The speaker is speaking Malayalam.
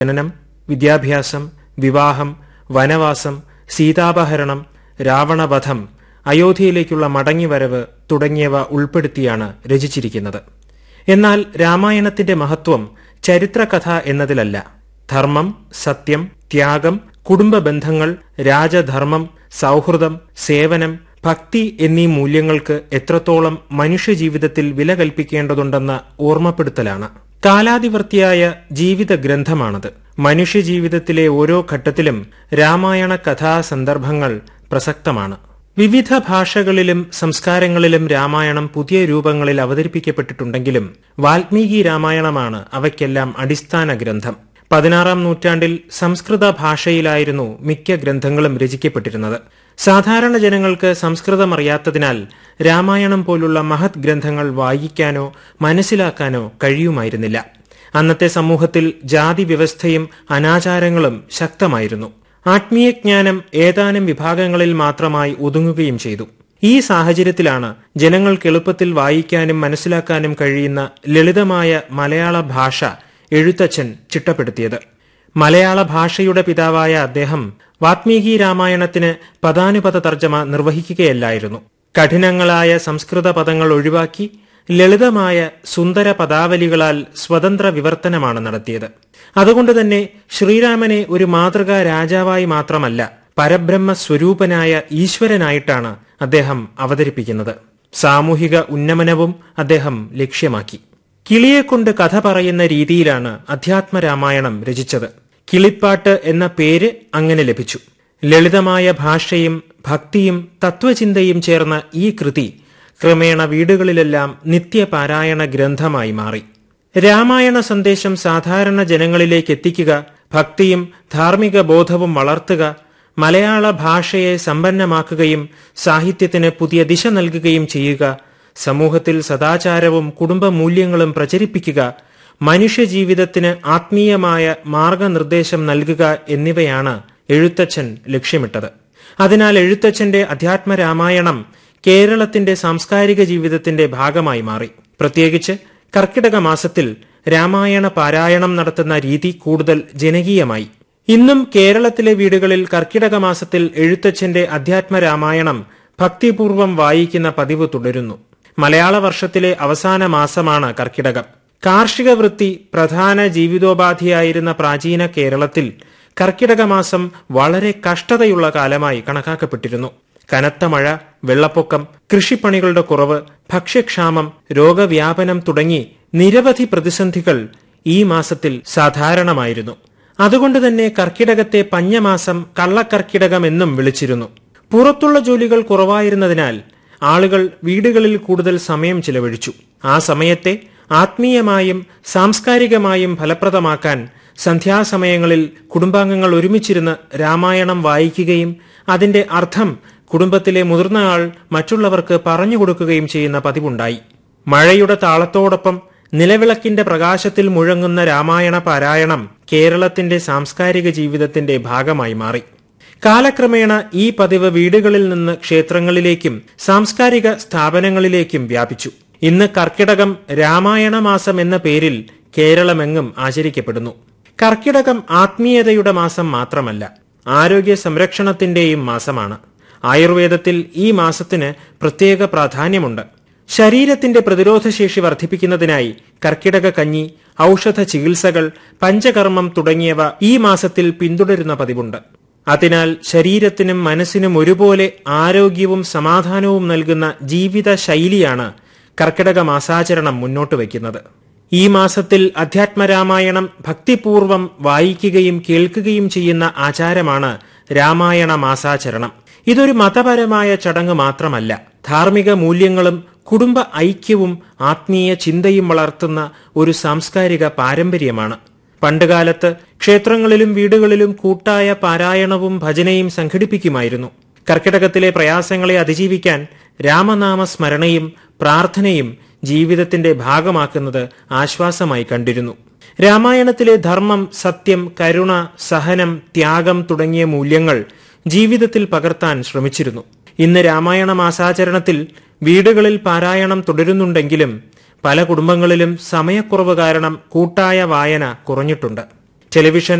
ജനനം വിദ്യാഭ്യാസം വിവാഹം വനവാസം സീതാപഹരണം രാവണവധം അയോധ്യയിലേക്കുള്ള മടങ്ങിവരവ് തുടങ്ങിയവ ഉൾപ്പെടുത്തിയാണ് രചിച്ചിരിക്കുന്നത് എന്നാൽ രാമായണത്തിന്റെ മഹത്വം ചരിത്രകഥ എന്നതിലല്ല ധർമ്മം സത്യം ത്യാഗം കുടുംബ ബന്ധങ്ങൾ രാജധർമ്മം സൗഹൃദം സേവനം ഭക്തി എന്നീ മൂല്യങ്ങൾക്ക് എത്രത്തോളം മനുഷ്യജീവിതത്തിൽ വില കൽപ്പിക്കേണ്ടതുണ്ടെന്ന ഓർമ്മപ്പെടുത്തലാണ് കാലാതിവർത്തിയായ ജീവിത ഗ്രന്ഥമാണത് മനുഷ്യജീവിതത്തിലെ ഓരോ ഘട്ടത്തിലും രാമായണ കഥാ സന്ദർഭങ്ങൾ പ്രസക്തമാണ് വിവിധ ഭാഷകളിലും സംസ്കാരങ്ങളിലും രാമായണം പുതിയ രൂപങ്ങളിൽ അവതരിപ്പിക്കപ്പെട്ടിട്ടുണ്ടെങ്കിലും വാൽമീകി രാമായണമാണ് അവയ്ക്കെല്ലാം അടിസ്ഥാന ഗ്രന്ഥം പതിനാറാം നൂറ്റാണ്ടിൽ സംസ്കൃത ഭാഷയിലായിരുന്നു മിക്ക ഗ്രന്ഥങ്ങളും രചിക്കപ്പെട്ടിരുന്നത് സാധാരണ ജനങ്ങൾക്ക് സംസ്കൃതം അറിയാത്തതിനാൽ രാമായണം പോലുള്ള മഹത് ഗ്രന്ഥങ്ങൾ വായിക്കാനോ മനസ്സിലാക്കാനോ കഴിയുമായിരുന്നില്ല അന്നത്തെ സമൂഹത്തിൽ ജാതി വ്യവസ്ഥയും അനാചാരങ്ങളും ശക്തമായിരുന്നു ആത്മീയജ്ഞാനം ഏതാനും വിഭാഗങ്ങളിൽ മാത്രമായി ഒതുങ്ങുകയും ചെയ്തു ഈ സാഹചര്യത്തിലാണ് ജനങ്ങൾക്ക് എളുപ്പത്തിൽ വായിക്കാനും മനസ്സിലാക്കാനും കഴിയുന്ന ലളിതമായ മലയാള ഭാഷ എഴുത്തച്ഛൻ ചിട്ടപ്പെടുത്തിയത് മലയാള ഭാഷയുടെ പിതാവായ അദ്ദേഹം വാത്മീകി രാമായണത്തിന് പദാനുപത തർജ്ജമ നിർവഹിക്കുകയല്ലായിരുന്നു കഠിനങ്ങളായ സംസ്കൃത പദങ്ങൾ ഒഴിവാക്കി ലളിതമായ സുന്ദര പദാവലികളാൽ സ്വതന്ത്ര വിവർത്തനമാണ് നടത്തിയത് അതുകൊണ്ട് തന്നെ ശ്രീരാമനെ ഒരു മാതൃകാ രാജാവായി മാത്രമല്ല പരബ്രഹ്മ സ്വരൂപനായ ഈശ്വരനായിട്ടാണ് അദ്ദേഹം അവതരിപ്പിക്കുന്നത് സാമൂഹിക ഉന്നമനവും അദ്ദേഹം ലക്ഷ്യമാക്കി കിളിയെക്കൊണ്ട് കഥ പറയുന്ന രീതിയിലാണ് അധ്യാത്മരാമായണം രചിച്ചത് കിളിപ്പാട്ട് എന്ന പേര് അങ്ങനെ ലഭിച്ചു ലളിതമായ ഭാഷയും ഭക്തിയും തത്വചിന്തയും ചേർന്ന ഈ കൃതി ക്രമേണ വീടുകളിലെല്ലാം നിത്യപാരായണ ഗ്രന്ഥമായി മാറി രാമായണ സന്ദേശം സാധാരണ ജനങ്ങളിലേക്ക് എത്തിക്കുക ഭക്തിയും ധാർമ്മിക ബോധവും വളർത്തുക മലയാള ഭാഷയെ സമ്പന്നമാക്കുകയും സാഹിത്യത്തിന് പുതിയ ദിശ നൽകുകയും ചെയ്യുക സമൂഹത്തിൽ സദാചാരവും കുടുംബ മൂല്യങ്ങളും പ്രചരിപ്പിക്കുക മനുഷ്യജീവിതത്തിന് ആത്മീയമായ മാർഗനിർദ്ദേശം നൽകുക എന്നിവയാണ് എഴുത്തച്ഛൻ ലക്ഷ്യമിട്ടത് അതിനാൽ എഴുത്തച്ഛന്റെ അധ്യാത്മരാമായണം കേരളത്തിന്റെ സാംസ്കാരിക ജീവിതത്തിന്റെ ഭാഗമായി മാറി പ്രത്യേകിച്ച് കർക്കിടക മാസത്തിൽ രാമായണ പാരായണം നടത്തുന്ന രീതി കൂടുതൽ ജനകീയമായി ഇന്നും കേരളത്തിലെ വീടുകളിൽ കർക്കിടക മാസത്തിൽ എഴുത്തച്ഛന്റെ അധ്യാത്മരാമായണം ഭക്തിപൂർവം വായിക്കുന്ന പതിവ് തുടരുന്നു മലയാള വർഷത്തിലെ അവസാന മാസമാണ് കർക്കിടകം കാർഷിക വൃത്തി പ്രധാന ജീവിതോപാധിയായിരുന്ന പ്രാചീന കേരളത്തിൽ കർക്കിടക മാസം വളരെ കഷ്ടതയുള്ള കാലമായി കണക്കാക്കപ്പെട്ടിരുന്നു കനത്ത മഴ വെള്ളപ്പൊക്കം കൃഷിപ്പണികളുടെ കുറവ് ഭക്ഷ്യക്ഷാമം രോഗവ്യാപനം തുടങ്ങി നിരവധി പ്രതിസന്ധികൾ ഈ മാസത്തിൽ സാധാരണമായിരുന്നു അതുകൊണ്ട് തന്നെ കർക്കിടകത്തെ പഞ്ഞമാസം കള്ളക്കർക്കിടകം എന്നും വിളിച്ചിരുന്നു പുറത്തുള്ള ജോലികൾ കുറവായിരുന്നതിനാൽ ആളുകൾ വീടുകളിൽ കൂടുതൽ സമയം ചിലവഴിച്ചു ആ സമയത്തെ ആത്മീയമായും സാംസ്കാരികമായും ഫലപ്രദമാക്കാൻ സന്ധ്യാസമയങ്ങളിൽ കുടുംബാംഗങ്ങൾ ഒരുമിച്ചിരുന്ന് രാമായണം വായിക്കുകയും അതിന്റെ അർത്ഥം കുടുംബത്തിലെ മുതിർന്ന ആൾ മറ്റുള്ളവർക്ക് പറഞ്ഞു കൊടുക്കുകയും ചെയ്യുന്ന പതിവുണ്ടായി മഴയുടെ താളത്തോടൊപ്പം നിലവിളക്കിന്റെ പ്രകാശത്തിൽ മുഴങ്ങുന്ന രാമായണ പാരായണം കേരളത്തിന്റെ സാംസ്കാരിക ജീവിതത്തിന്റെ ഭാഗമായി മാറി കാലക്രമേണ ഈ പതിവ് വീടുകളിൽ നിന്ന് ക്ഷേത്രങ്ങളിലേക്കും സാംസ്കാരിക സ്ഥാപനങ്ങളിലേക്കും വ്യാപിച്ചു ഇന്ന് കർക്കിടകം രാമായണ മാസം എന്ന പേരിൽ കേരളമെങ്ങും ആചരിക്കപ്പെടുന്നു കർക്കിടകം ആത്മീയതയുടെ മാസം മാത്രമല്ല ആരോഗ്യ സംരക്ഷണത്തിന്റെയും മാസമാണ് ആയുർവേദത്തിൽ ഈ മാസത്തിന് പ്രത്യേക പ്രാധാന്യമുണ്ട് ശരീരത്തിന്റെ പ്രതിരോധശേഷി വർദ്ധിപ്പിക്കുന്നതിനായി കർക്കിടക കഞ്ഞി ഔഷധ ചികിത്സകൾ പഞ്ചകർമ്മം തുടങ്ങിയവ ഈ മാസത്തിൽ പിന്തുടരുന്ന പതിവുണ്ട് അതിനാൽ ശരീരത്തിനും മനസ്സിനും ഒരുപോലെ ആരോഗ്യവും സമാധാനവും നൽകുന്ന ജീവിത ശൈലിയാണ് കർക്കിടക മാസാചരണം മുന്നോട്ട് വയ്ക്കുന്നത് ഈ മാസത്തിൽ അധ്യാത്മരാമായണം ഭക്തിപൂർവം വായിക്കുകയും കേൾക്കുകയും ചെയ്യുന്ന ആചാരമാണ് രാമായണ മാസാചരണം ഇതൊരു മതപരമായ ചടങ്ങ് മാത്രമല്ല ധാർമ്മിക മൂല്യങ്ങളും കുടുംബ ഐക്യവും ആത്മീയ ചിന്തയും വളർത്തുന്ന ഒരു സാംസ്കാരിക പാരമ്പര്യമാണ് പണ്ടുകാലത്ത് ക്ഷേത്രങ്ങളിലും വീടുകളിലും കൂട്ടായ പാരായണവും ഭജനയും സംഘടിപ്പിക്കുമായിരുന്നു കർക്കിടകത്തിലെ പ്രയാസങ്ങളെ അതിജീവിക്കാൻ രാമനാമ സ്മരണയും പ്രാർത്ഥനയും ജീവിതത്തിന്റെ ഭാഗമാക്കുന്നത് ആശ്വാസമായി കണ്ടിരുന്നു രാമായണത്തിലെ ധർമ്മം സത്യം കരുണ സഹനം ത്യാഗം തുടങ്ങിയ മൂല്യങ്ങൾ ജീവിതത്തിൽ പകർത്താൻ ശ്രമിച്ചിരുന്നു ഇന്ന് രാമായണ മാസാചരണത്തിൽ വീടുകളിൽ പാരായണം തുടരുന്നുണ്ടെങ്കിലും പല കുടുംബങ്ങളിലും സമയക്കുറവ് കാരണം കൂട്ടായ വായന കുറഞ്ഞിട്ടുണ്ട് ടെലിവിഷൻ